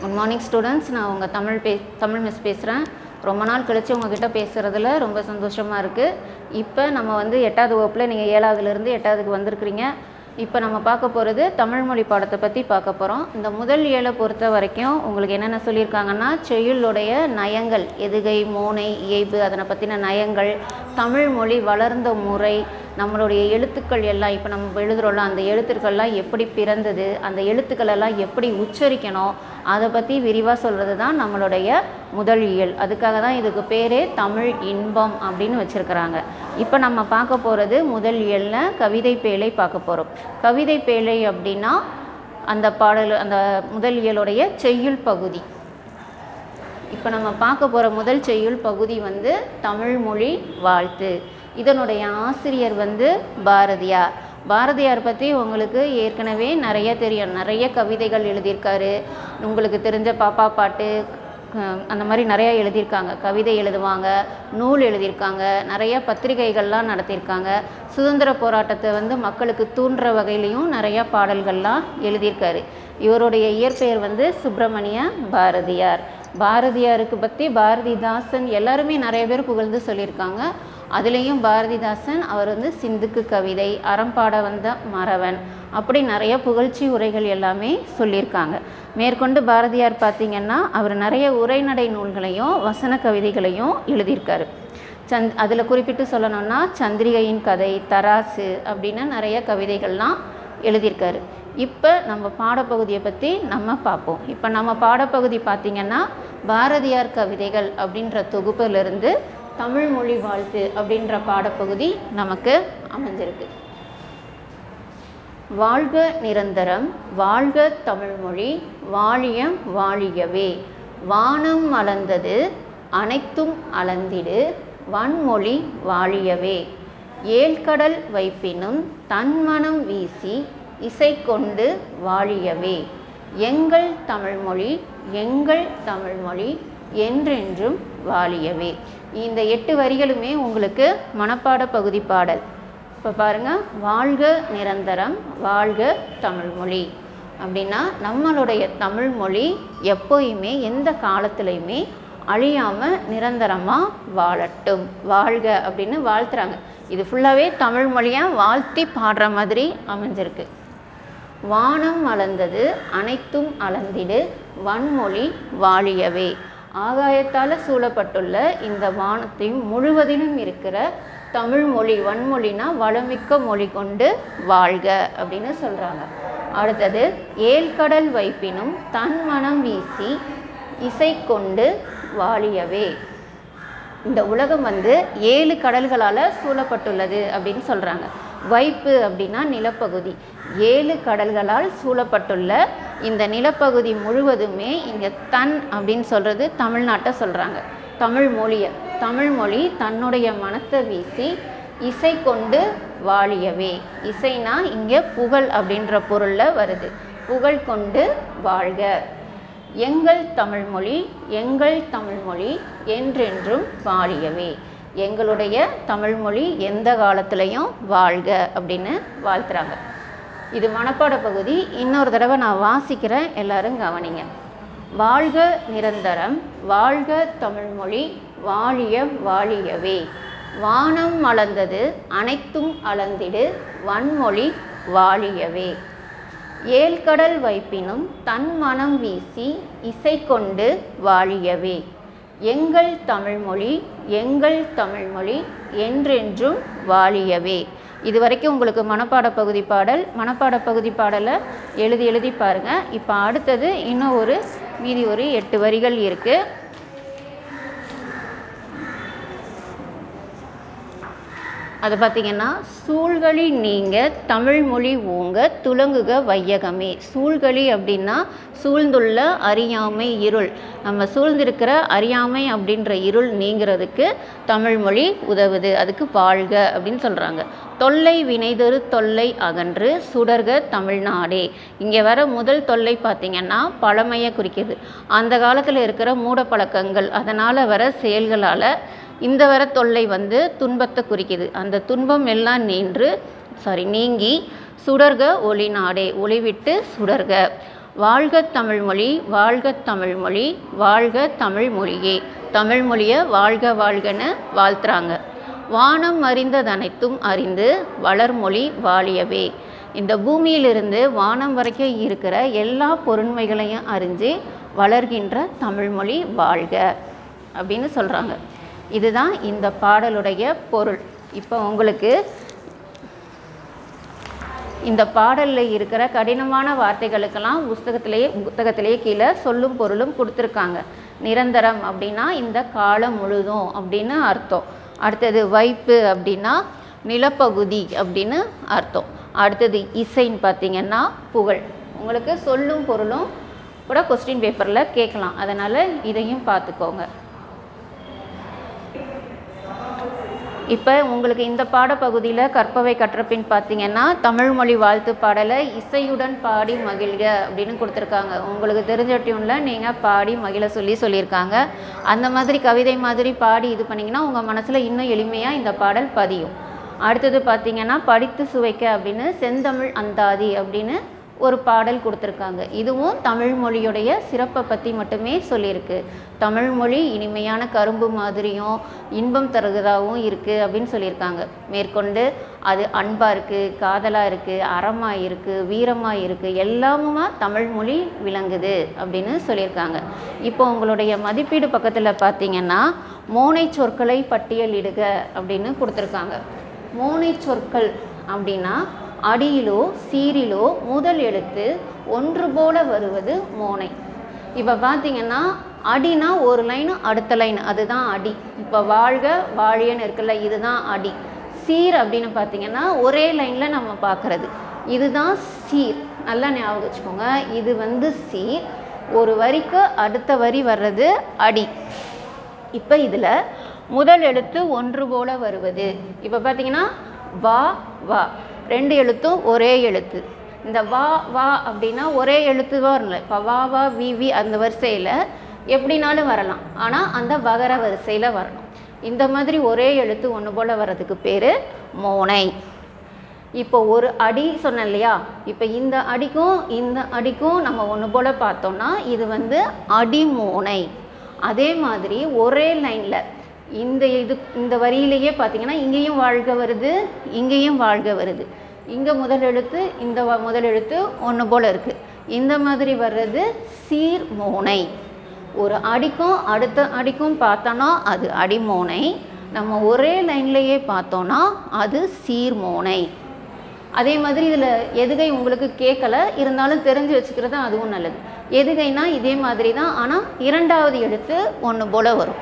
good morning students நான் உங்கள் தமிழ் பே Tamil miss பேசுகிறேன் ரொம்ப நாள் கழித்து உங்ககிட்ட பேசுகிறதுல ரொம்ப சந்தோஷமாக இருக்குது இப்போ நம்ம வந்து எட்டாவது வகுப்பில் நீங்கள் ஏழாவதுலேருந்து எட்டாவதுக்கு வந்திருக்கிறீங்க இப்போ நம்ம பார்க்க போகிறது தமிழ் மொழி பாடத்தை பற்றி பார்க்க போகிறோம் இந்த முதல் ஏழை பொறுத்த வரைக்கும் உங்களுக்கு என்னென்ன சொல்லியிருக்காங்கன்னா செய்யுளுடைய நயங்கள் எதுகை மோனை இயைபு அதனை பற்றின நயங்கள் தமிழ் மொழி வளர்ந்த முறை நம்மளுடைய எழுத்துக்கள் எல்லாம் இப்போ நம்ம எழுதுகிறோம்ல அந்த எழுத்துக்கள்லாம் எப்படி பிறந்தது அந்த எழுத்துக்கள் எல்லாம் எப்படி உச்சரிக்கணும் அதை பற்றி விரிவாக சொல்கிறது தான் நம்மளுடைய முதல் இயல் அதுக்காக தான் இதுக்கு பேரே தமிழ் இன்பம் அப்படின்னு வச்சுருக்கிறாங்க இப்போ நம்ம பார்க்க போகிறது முதல் இயலில் கவிதை பேழை பார்க்க போகிறோம் கவிதை பேழை அப்படின்னா அந்த பாடல் அந்த முதல் இயலுடைய செய்யுள் பகுதி இப்போ நம்ம பார்க்க போகிற முதல் செய்யுள் பகுதி வந்து தமிழ் மொழி வாழ்த்து இதனுடைய ஆசிரியர் வந்து பாரதியார் பாரதியார் பற்றி உங்களுக்கு ஏற்கனவே நிறைய தெரியும் நிறைய கவிதைகள் எழுதியிருக்காரு உங்களுக்கு தெரிஞ்ச பாப்பா பாட்டு அஹ், அந்த மாதிரி நிறையா எழுதியிருக்காங்க கவிதை எழுதுவாங்க நூல் எழுதியிருக்காங்க நிறைய பத்திரிகைகள்லாம் நடத்தியிருக்காங்க சுதந்திர போராட்டத்தை வந்து மக்களுக்கு தூண்டுற வகையிலையும் நிறையா பாடல்கள்லாம் எழுதியிருக்காரு இவருடைய இயற்பெயர் வந்து சுப்பிரமணிய பாரதியார் பாரதியாருக்கு பற்றி பாரதிதாசன் எல்லாருமே நிறைய பேர் புகழ்ந்து சொல்லியிருக்காங்க அதுலேயும் பாரதிதாசன் அவர் வந்து சிந்துக்கு கவிதை அறம்பாட வந்த மறவன் அப்படி நிறைய புகழ்ச்சி உரைகள் எல்லாமே சொல்லியிருக்காங்க மேற்கொண்டு பாரதியார் பார்த்திங்கன்னா அவர் நிறைய உரைநடை நூல்களையும் வசன கவிதைகளையும் எழுதியிருக்காரு சந்த் அதில் குறிப்பிட்டு சொல்லணும்னா சந்திரிகையின் கதை தராசு அப்படின்னு நிறைய கவிதைகள்லாம் எழுதியிருக்காரு இப்போ நம்ம பாடப்பகுதியை பற்றி நம்ம பார்ப்போம் இப்போ நம்ம பாடப்பகுதி பார்த்திங்கன்னா பாரதியார் கவிதைகள் அப்படின்ற தொகுப்பிலிருந்து தமிழ் மொழி வாழ்த்து அப்படின்ற பாடப்பகுதி நமக்கு அமைஞ்சிருக்கு வாழ்க நிரந்தரம் வாழ்க தமிழ்மொழி வாழிய வாழியவே வானம் மலர்ந்தது அனைத்தும் அளந்திடு வன்மொழி வாழியவே ஏழ்கடல் வைப்பினும் தன்மனம் வீசி இசை கொண்டு வாழியவே எங்கள் தமிழ்மொழி எங்கள் தமிழ்மொழி என்றென்றும் வாழியவே இந்த எட்டு வரிகளுமே உங்களுக்கு மனப்பாட பகுதி பாடல் இப்போ பாருங்கள் வாழ்க நிரந்தரம் வாழ்க தமிழ்மொழி அப்படின்னா நம்மளுடைய தமிழ்மொழி எப்போயுமே எந்த காலத்துலையுமே அழியாமல் நிரந்தரமாக வாழட்டும் வாழ்க அப்படின்னு வாழ்த்துறாங்க இது ஃபுல்லாகவே தமிழ் மொழியாக வாழ்த்தி பாடுற மாதிரி அமைஞ்சிருக்கு வானம் அளந்தது அனைத்தும் அளந்திடு வன்மொழி வாழியவே ஆகாயத்தால் சூழப்பட்டுள்ள இந்த வானத்தையும் முழுவதிலும் இருக்கிற தமிழ் மொழி வன்மொழினா வளமிக்க மொழி கொண்டு வாழ்க அப்படின்னு சொல்கிறாங்க அடுத்தது ஏழ்கடல் வைப்பினும் தன் மனம் வீசி இசை கொண்டு வாழியவே இந்த உலகம் வந்து ஏழு கடல்களால் சூழப்பட்டுள்ளது அப்படின்னு சொல்கிறாங்க வைப்பு அப்படின்னா நிலப்பகுதி ஏழு கடல்களால் சூழப்பட்டுள்ள இந்த நிலப்பகுதி முழுவதுமே இங்கே தன் அப்படின்னு சொல்கிறது தமிழ்நாட்டை சொல்கிறாங்க தமிழ் மொழியை தமிழ் மொழி தன்னுடைய மனத்தை வீசி இசை கொண்டு வாழியவே இசைனா இங்கே புகழ் அப்படின்ற பொருளில் வருது புகழ் கொண்டு வாழ்க எங்கள் தமிழ்மொழி எங்கள் தமிழ்மொழி என்றென்றும் வாழியவே எங்களுடைய தமிழ்மொழி எந்த காலத்துலேயும் வாழ்க அப்படின்னு வாழ்த்துறாங்க இது மனப்பாட பகுதி இன்னொரு தடவை நான் வாசிக்கிறேன் எல்லாரும் கவனிங்க வாழ்க நிரந்தரம் வாழ்க தமிழ்மொழி வாழிய வாழியவே வானம் மலர்ந்தது அனைத்தும் அளந்திடு வன்மொழி வாழியவே ஏழ்கடல் வைப்பினும் தன் மனம் வீசி இசை கொண்டு வாழியவே எங்கள் தமிழ்மொழி எங்கள் தமிழ்மொழி என்றென்றும் வாழியவே இது வரைக்கும் உங்களுக்கு மனப்பாட பகுதி பாடல் மனப்பாட பகுதி பாடலை எழுதி எழுதி பாருங்கள் இப்போ அடுத்தது இன்னும் ஒரு மீதி ஒரு எட்டு வரிகள் இருக்குது அது பார்த்திங்கன்னா சூழ்களி நீங்க தமிழ் மொழி ஊங்க துலங்குக வையகமே சூழ்களி அப்படின்னா சூழ்ந்துள்ள அறியாமை இருள் நம்ம சூழ்ந்திருக்கிற அறியாமை அப்படின்ற இருள் நீங்கிறதுக்கு தமிழ் மொழி உதவுது அதுக்கு வாழ்க அப்படின்னு சொல்கிறாங்க தொல்லை வினைதரு தொல்லை அகன்று சுடர்க தமிழ்நாடே இங்கே வர முதல் தொல்லை பார்த்திங்கன்னா பழமையை குறிக்கிது அந்த காலத்தில் இருக்கிற மூட பழக்கங்கள் அதனால் வர செயல்களால் இந்த வர தொல்லை வந்து துன்பத்தை குறிக்குது அந்த துன்பம் எல்லாம் நின்று சாரி நீங்கி சுடர்க ஒளி நாடே ஒளிவிட்டு சுடர்க வாழ்க தமிழ்மொழி வாழ்க தமிழ்மொழி வாழ்க தமிழ் மொழியே தமிழ் மொழியை வாழ்க வாழ்கன்னு வாழ்த்துறாங்க வானம் அறிந்ததனைத்தும் அறிந்து வளர்மொழி வாழியவே இந்த பூமியிலிருந்து வானம் வரைக்கும் இருக்கிற எல்லா பொருண்மைகளையும் அறிஞ்சு வளர்கின்ற தமிழ்மொழி வாழ்க அப்படின்னு சொல்கிறாங்க இதுதான் இந்த பாடலுடைய பொருள் இப்போ உங்களுக்கு இந்த பாடலில் இருக்கிற கடினமான வார்த்தைகளுக்கெல்லாம் புஸ்தகத்திலேயே புத்தகத்திலேயே கீழே சொல்லும் பொருளும் கொடுத்துருக்காங்க நிரந்தரம் அப்படின்னா இந்த காலம் முழுதும் அப்படின்னு அர்த்தம் அடுத்தது வைப்பு அப்படின்னா நிலப்பகுதி அப்படின்னு அர்த்தம் அடுத்தது இசைன்னு பார்த்தீங்கன்னா புகழ் உங்களுக்கு சொல்லும் பொருளும் கூட கொஸ்டின் பேப்பரில் கேட்கலாம் அதனால் இதையும் பார்த்துக்கோங்க இப்போ உங்களுக்கு இந்த பாடப்பகுதியில் கற்பவை கற்றபின் பார்த்தீங்கன்னா தமிழ்மொழி வாழ்த்து பாடலை இசையுடன் பாடி மகிழ்க அப்படின்னு கொடுத்துருக்காங்க உங்களுக்கு தெரிஞ்ச டியூனில் நீங்கள் பாடி மகிழ சொல்லி சொல்லியிருக்காங்க அந்த மாதிரி கவிதை மாதிரி பாடி இது பண்ணிங்கன்னா உங்கள் மனசில் இன்னும் எளிமையாக இந்த பாடல் பதியும் அடுத்தது பார்த்தீங்கன்னா படித்து சுவைக்க அப்படின்னு செந்தமிழ் அந்தாதி அப்படின்னு ஒரு பாடல் கொடுத்துருக்காங்க இதுவும் தமிழ் மொழியுடைய சிறப்பை பற்றி மட்டுமே சொல்லியிருக்கு தமிழ் மொழி இனிமையான கரும்பு மாதிரியும் இன்பம் தருவதாகவும் இருக்குது அப்படின்னு சொல்லியிருக்காங்க மேற்கொண்டு அது அன்பாக இருக்குது காதலாக இருக்குது அறமாக இருக்குது வீரமாக இருக்குது எல்லாமுமா தமிழ் மொழி விளங்குது அப்படின்னு சொல்லியிருக்காங்க இப்போ உங்களுடைய மதிப்பீடு பக்கத்தில் பார்த்தீங்கன்னா மோனை சொற்களை பட்டியலிடுக அப்படின்னு கொடுத்துருக்காங்க மோனை சொற்கள் அப்படின்னா அடியிலோ சீரிலோ முதல் எழுத்து ஒன்று போல வருவது மோனை இப்போ பார்த்தீங்கன்னா அடினா ஒரு லைனு அடுத்த லைன் அதுதான் அடி இப்போ வாழ்க வாழியன்னு இருக்குல்ல இதுதான் அடி சீர் அப்படின்னு பார்த்தீங்கன்னா ஒரே லைனில் நம்ம பார்க்குறது இதுதான் சீர் நல்லா ஞாபகம் வச்சுக்கோங்க இது வந்து சீர் ஒரு வரிக்கு அடுத்த வரி வர்றது அடி இப்போ இதில் முதல் எழுத்து ஒன்று போல வருவது இப்போ பார்த்தீங்கன்னா வா வா ரெண்டு எழுத்தும் ஒரே எழுத்து இந்த வா வா அப்படின்னா ஒரே எழுத்து வரல இப்போ வா வா வி வி அந்த வரிசையில் எப்படினாலும் வரலாம் ஆனால் அந்த வகர வரிசையில் வரணும் இந்த மாதிரி ஒரே எழுத்து ஒன்று போல் வர்றதுக்கு பேர் மோனை இப்போ ஒரு அடி சொன்னேன் இல்லையா இப்போ இந்த அடிக்கும் இந்த அடிக்கும் நம்ம ஒன்று போல் பார்த்தோம்னா இது வந்து அடிமோனை அதே மாதிரி ஒரே லைனில் இந்த இது இந்த வரியிலேயே பார்த்தீங்கன்னா இங்கேயும் வாழ்க வருது இங்கேயும் வாழ்க வருது இங்கே முதல் எழுத்து இந்த வ- முதல் எழுத்து ஒன்று போல் இருக்குது இந்த மாதிரி வர்றது சீர்மோனை ஒரு அடிக்கும் அடுத்த அடிக்கும் பார்த்தோன்னா அது அடிமோனை நம்ம ஒரே லைன்லேயே பார்த்தோன்னா அது சீர்மோனை அதே மாதிரி இதில் எதுகை உங்களுக்கு கேட்கல இருந்தாலும் தெரிஞ்சு வச்சுக்கிறது அதுவும் நல்லது எதுகைனா இதே மாதிரி தான் ஆனால் இரண்டாவது எழுத்து ஒன்று போல் வரும்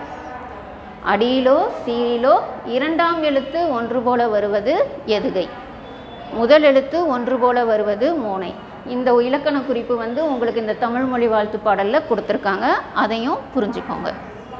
அடியிலோ சீரிலோ இரண்டாம் எழுத்து ஒன்று போல வருவது எதுகை முதல் எழுத்து ஒன்று போல வருவது மோனை இந்த இலக்கண குறிப்பு வந்து உங்களுக்கு இந்த தமிழ் மொழி வாழ்த்து பாடலில் கொடுத்துருக்காங்க அதையும் புரிஞ்சுக்கோங்க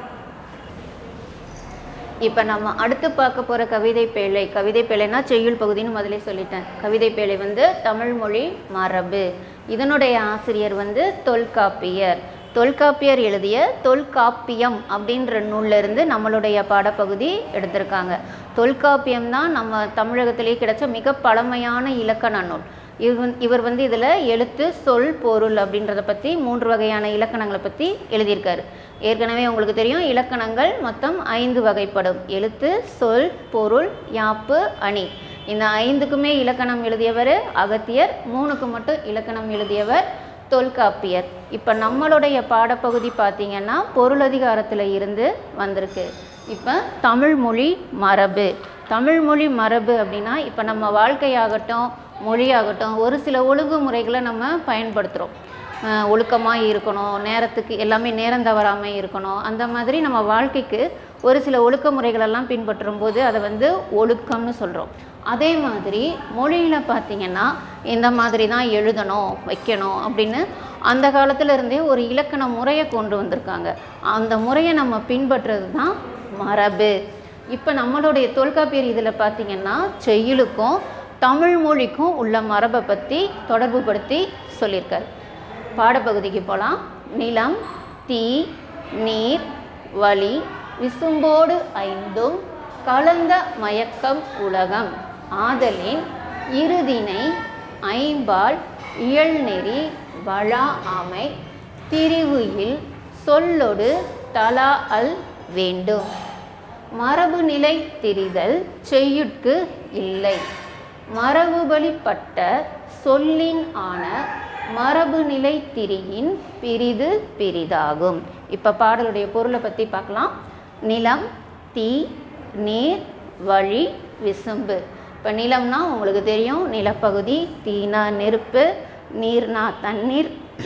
இப்போ நம்ம அடுத்து பார்க்க போகிற கவிதை பேழை கவிதை பேழைனா செய்யுள் பகுதின்னு முதலே சொல்லிட்டேன் கவிதை பேழை வந்து தமிழ் மொழி மரபு இதனுடைய ஆசிரியர் வந்து தொல்காப்பியர் தொல்காப்பியர் எழுதிய தொல்காப்பியம் அப்படின்ற நூல்ல இருந்து நம்மளுடைய பாடப்பகுதி எடுத்திருக்காங்க தொல்காப்பியம் தான் நம்ம தமிழகத்திலே கிடைச்ச மிக பழமையான இலக்கண நூல் இவர் இவர் வந்து இதில் எழுத்து சொல் பொருள் அப்படின்றத பற்றி மூன்று வகையான இலக்கணங்களை பற்றி எழுதியிருக்காரு ஏற்கனவே உங்களுக்கு தெரியும் இலக்கணங்கள் மொத்தம் ஐந்து வகைப்படும் எழுத்து சொல் பொருள் யாப்பு அணி இந்த ஐந்துக்குமே இலக்கணம் எழுதியவர் அகத்தியர் மூணுக்கு மட்டும் இலக்கணம் எழுதியவர் தொல்காப்பியர் இப்போ நம்மளுடைய பாடப்பகுதி பார்த்தீங்கன்னா பொருளதிகாரத்தில் இருந்து வந்திருக்கு இப்போ தமிழ் மொழி மரபு தமிழ் மொழி மரபு அப்படின்னா இப்போ நம்ம வாழ்க்கையாகட்டும் மொழியாகட்டும் ஒரு சில ஒழுங்குமுறைகளை நம்ம பயன்படுத்துகிறோம் ஒழுக்கமாக இருக்கணும் நேரத்துக்கு எல்லாமே நேரம் தவறாமல் இருக்கணும் அந்த மாதிரி நம்ம வாழ்க்கைக்கு ஒரு சில ஒழுக்க முறைகளெல்லாம் பின்பற்றும் போது அதை வந்து ஒழுக்கம்னு சொல்கிறோம் அதே மாதிரி மொழியில் பார்த்தீங்கன்னா இந்த மாதிரி தான் எழுதணும் வைக்கணும் அப்படின்னு அந்த காலத்துல இருந்தே ஒரு இலக்கண முறையை கொண்டு வந்திருக்காங்க அந்த முறையை நம்ம பின்பற்றுறது தான் மரபு இப்போ நம்மளுடைய தொல்காப்பியர் இதில் பார்த்தீங்கன்னா செய்யுளுக்கும் தமிழ் மொழிக்கும் உள்ள மரபை பற்றி தொடர்புபடுத்தி சொல்லியிருக்காரு பாடப்பகுதிக்கு போகலாம் நிலம் தீ நீர் வழி விசும்போடு ஐந்தும் கலந்த மயக்கம் உலகம் ஆதலின் இறுதினை ஐம்பால் இயல்நெறி வழா அமை திரிவு இல் சொல்லொடு தலா அல் வேண்டும் மரபு நிலை திரிதல் செய்யுட்கு இல்லை மரபு வழிப்பட்ட சொல்லின் ஆன மரபு நிலை திரியின் பிரிது பிரிதாகும் இப்போ பாடலுடைய பொருளை பற்றி பார்க்கலாம் நிலம் தீ நீர் வழி விசும்பு இப்போ நிலம்னா உங்களுக்கு தெரியும் நிலப்பகுதி தீனா நெருப்பு நீர்னா தண்ணீர்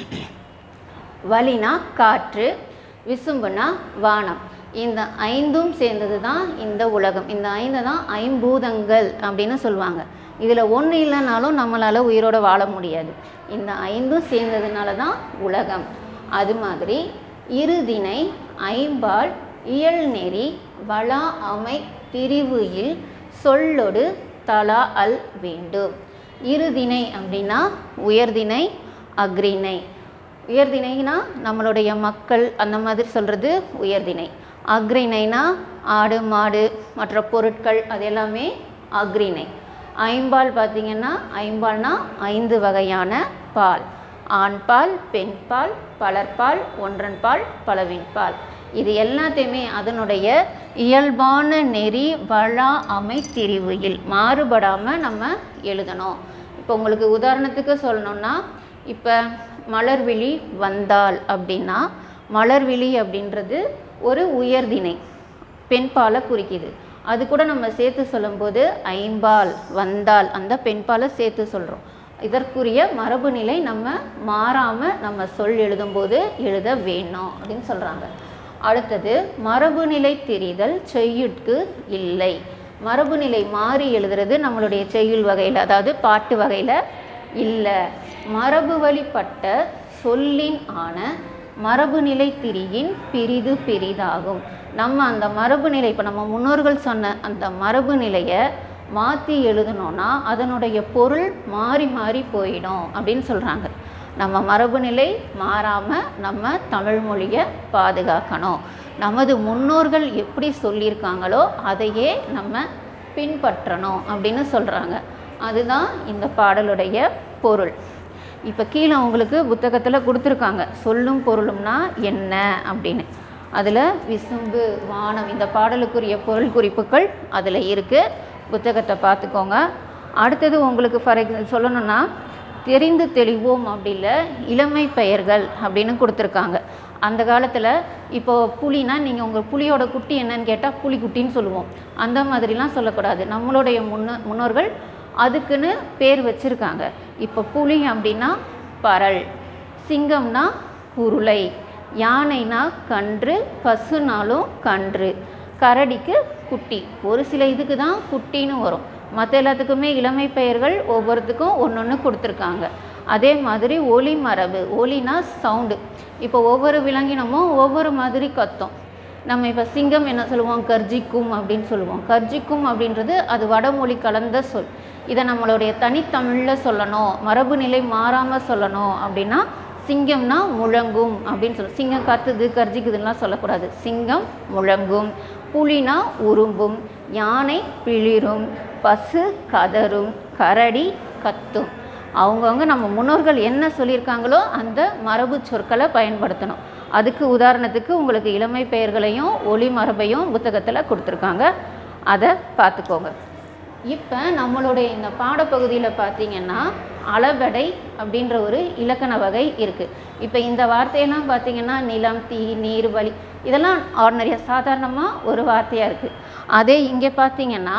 வழினா காற்று விசும்புனா வானம் இந்த ஐந்தும் சேர்ந்தது தான் இந்த உலகம் இந்த ஐந்து தான் ஐம்பூதங்கள் அப்படின்னு சொல்லுவாங்க இதில் ஒன்று இல்லைனாலும் நம்மளால் உயிரோட வாழ முடியாது இந்த ஐந்தும் சேர்ந்ததுனால தான் உலகம் அது மாதிரி இருதினை ஐம்பால் இயல்நெறி வளா அமை திரிவு இல் சொல்லொடு தலா அல் வேண்டும் இருதினை அப்படின்னா உயர்தினை அக்ரிணை உயர்தினைனா நம்மளுடைய மக்கள் அந்த மாதிரி சொல்கிறது உயர்தினை அக்ரிணைனா ஆடு மாடு மற்ற பொருட்கள் அது எல்லாமே அக்ரிணை ஐம்பால் பார்த்திங்கன்னா ஐம்பால்னா ஐந்து வகையான பால் ஆண்பால் பெண்பால் பலர்பால் ஒன்றன்பால் பலவின்பால் இது எல்லாத்தையுமே அதனுடைய இயல்பான நெறி வழா அமை திரிவுயில் மாறுபடாமல் நம்ம எழுதணும் இப்போ உங்களுக்கு உதாரணத்துக்கு சொல்லணும்னா இப்போ மலர்விழி வந்தாள் அப்படின்னா மலர்விழி அப்படின்றது ஒரு உயர்திணை பெண்பாலை குறிக்குது அது கூட நம்ம சேர்த்து சொல்லும்போது ஐம்பால் வந்தால் அந்த பெண்பாலை சேர்த்து சொல்கிறோம் இதற்குரிய மரபு நிலை நம்ம மாறாமல் நம்ம சொல் எழுதும்போது எழுத வேணும் அப்படின்னு சொல்கிறாங்க அடுத்தது மரபு நிலை தெரிதல் செய்யுட்கு இல்லை மரபு நிலை மாறி எழுதுறது நம்மளுடைய செய்யுள் வகையில் அதாவது பாட்டு வகையில் இல்லை மரபு வழிப்பட்ட சொல்லின் ஆன மரபு நிலை திரியின் பிரிது பெரிதாகும் நம்ம அந்த மரபு நிலை இப்போ நம்ம முன்னோர்கள் சொன்ன அந்த மரபு நிலையை மாற்றி எழுதணும்னா அதனுடைய பொருள் மாறி மாறி போயிடும் அப்படின்னு சொல்கிறாங்க நம்ம மரபு நிலை மாறாமல் நம்ம தமிழ் மொழியை பாதுகாக்கணும் நமது முன்னோர்கள் எப்படி சொல்லியிருக்காங்களோ அதையே நம்ம பின்பற்றணும் அப்படின்னு சொல்கிறாங்க அதுதான் இந்த பாடலுடைய பொருள் இப்போ கீழே உங்களுக்கு புத்தகத்தில் கொடுத்துருக்காங்க சொல்லும் பொருளும்னா என்ன அப்படின்னு அதில் விசும்பு வானம் இந்த பாடலுக்குரிய பொருள் குறிப்புகள் அதில் இருக்குது புத்தகத்தை பார்த்துக்கோங்க அடுத்தது உங்களுக்கு ஃபார் எக்ஸாம்பிள் சொல்லணும்னா தெரிந்து தெளிவோம் அப்படி இல்லை இளமை பெயர்கள் அப்படின்னு கொடுத்துருக்காங்க அந்த காலத்தில் இப்போ புலினா நீங்கள் உங்கள் புலியோட குட்டி என்னன்னு கேட்டால் புலிக்குட்டின்னு சொல்லுவோம் அந்த மாதிரிலாம் சொல்லக்கூடாது நம்மளுடைய முன்ன முன்னோர்கள் அதுக்குன்னு பேர் வச்சுருக்காங்க இப்போ புலி அப்படின்னா பரல் சிங்கம்னா உருளை யானைனா கன்று பசுனாலும் கன்று கரடிக்கு குட்டி ஒரு சில இதுக்கு தான் குட்டின்னு வரும் மற்ற எல்லாத்துக்குமே இளமை பெயர்கள் ஒவ்வொருத்துக்கும் ஒன்று ஒன்று கொடுத்துருக்காங்க அதே மாதிரி ஒலி மரபு ஒலினா சவுண்டு இப்போ ஒவ்வொரு விலங்கினமும் ஒவ்வொரு மாதிரி கத்தும் நம்ம இப்போ சிங்கம் என்ன சொல்லுவோம் கர்ஜிக்கும் அப்படின்னு சொல்லுவோம் கர்ஜிக்கும் அப்படின்றது அது வடமொழி கலந்த சொல் இதை நம்மளுடைய தனித்தமிழில் சொல்லணும் மரபு நிலை மாறாமல் சொல்லணும் அப்படின்னா சிங்கம்னா முழங்கும் அப்படின்னு சொல்லுவோம் சிங்கம் கத்துது கர்ஜிக்குதுலாம் சொல்லக்கூடாது சிங்கம் முழங்கும் புலினா உரும்பும் யானை பிளிரும் பசு கதரும் கரடி கத்தும் அவங்கவுங்க நம்ம முன்னோர்கள் என்ன சொல்லியிருக்காங்களோ அந்த மரபு சொற்களை பயன்படுத்தணும் அதுக்கு உதாரணத்துக்கு உங்களுக்கு இளமை பெயர்களையும் ஒளி மரபையும் புத்தகத்தில் கொடுத்துருக்காங்க அதை பார்த்துக்கோங்க இப்போ நம்மளுடைய இந்த பாடப்பகுதியில் பார்த்தீங்கன்னா அளபடை அப்படின்ற ஒரு இலக்கண வகை இருக்குது இப்போ இந்த வார்த்தையெல்லாம் பார்த்தீங்கன்னா நிலம் தீ நீர் வழி இதெல்லாம் ஆர்டினரியாக சாதாரணமாக ஒரு வார்த்தையாக இருக்குது அதே இங்கே பார்த்தீங்கன்னா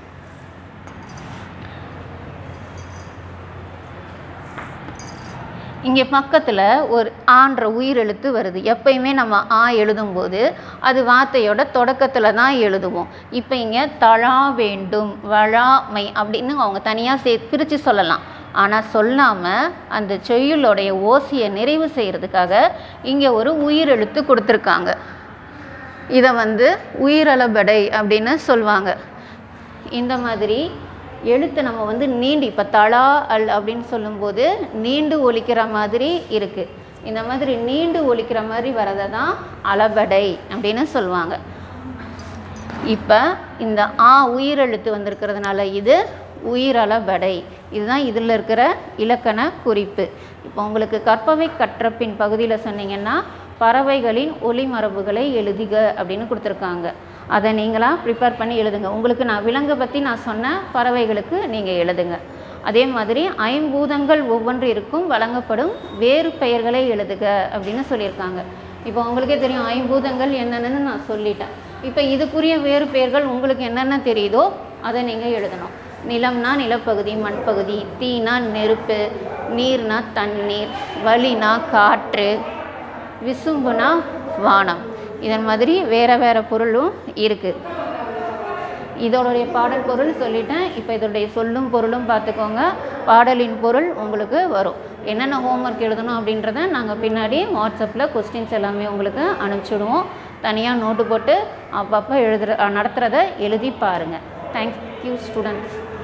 இங்கே பக்கத்தில் ஒரு ஆன்ற உயிரெழுத்து வருது எப்பயுமே நம்ம ஆ எழுதும்போது அது வார்த்தையோட தொடக்கத்தில் தான் எழுதுவோம் இப்போ இங்கே தழா வேண்டும் வழாமை அப்படின்னு அவங்க தனியாக சே பிரித்து சொல்லலாம் ஆனால் சொல்லாமல் அந்த செய்யுளுடைய ஓசையை நிறைவு செய்கிறதுக்காக இங்கே ஒரு உயிரெழுத்து கொடுத்துருக்காங்க இதை வந்து உயிரளபடை அப்படின்னு சொல்லுவாங்க இந்த மாதிரி எழுத்தை நம்ம வந்து நீண்டு இப்போ தலா அல் அப்படின்னு சொல்லும்போது நீண்டு ஒலிக்கிற மாதிரி இருக்குது இந்த மாதிரி நீண்டு ஒலிக்கிற மாதிரி வரதை தான் அளபடை அப்படின்னு சொல்லுவாங்க இப்போ இந்த ஆ உயிரெழுத்து வந்திருக்கிறதுனால இது உயிரளபடை இதுதான் இதில் இருக்கிற இலக்கண குறிப்பு இப்போ உங்களுக்கு கற்பவை கற்றப்பின் பகுதியில் சொன்னீங்கன்னா பறவைகளின் ஒளிமரபுகளை எழுதுக அப்படின்னு கொடுத்துருக்காங்க அதை நீங்களாக ப்ரிப்பேர் பண்ணி எழுதுங்க உங்களுக்கு நான் விலங்கை பற்றி நான் சொன்னேன் பறவைகளுக்கு நீங்கள் எழுதுங்க அதே மாதிரி ஐம்பூதங்கள் ஒவ்வொன்றிற்கும் வழங்கப்படும் வேறு பெயர்களை எழுதுக அப்படின்னு சொல்லியிருக்காங்க இப்போ உங்களுக்கே தெரியும் ஐம்பூதங்கள் என்னென்னு நான் சொல்லிட்டேன் இப்போ இதுக்குரிய வேறு பெயர்கள் உங்களுக்கு என்னென்ன தெரியுதோ அதை நீங்கள் எழுதணும் நிலம்னா நிலப்பகுதி மண்பகுதி தீனா நெருப்பு நீர்னா தண்ணீர் வலினா காற்று விசும்புனா வானம் இதன் மாதிரி வேறு வேறு பொருளும் இருக்குது இதோடைய பாடல் பொருள் சொல்லிட்டேன் இப்போ இதோடைய சொல்லும் பொருளும் பார்த்துக்கோங்க பாடலின் பொருள் உங்களுக்கு வரும் என்னென்ன ஹோம்ஒர்க் எழுதணும் அப்படின்றத நாங்கள் பின்னாடி வாட்ஸ்அப்பில் கொஸ்டின்ஸ் எல்லாமே உங்களுக்கு அனுப்பிச்சிடுவோம் தனியாக நோட்டு போட்டு அப்பப்போ எழுதுற நடத்துகிறத எழுதி பாருங்கள் தேங்க்யூ ஸ்டூடெண்ட்ஸ்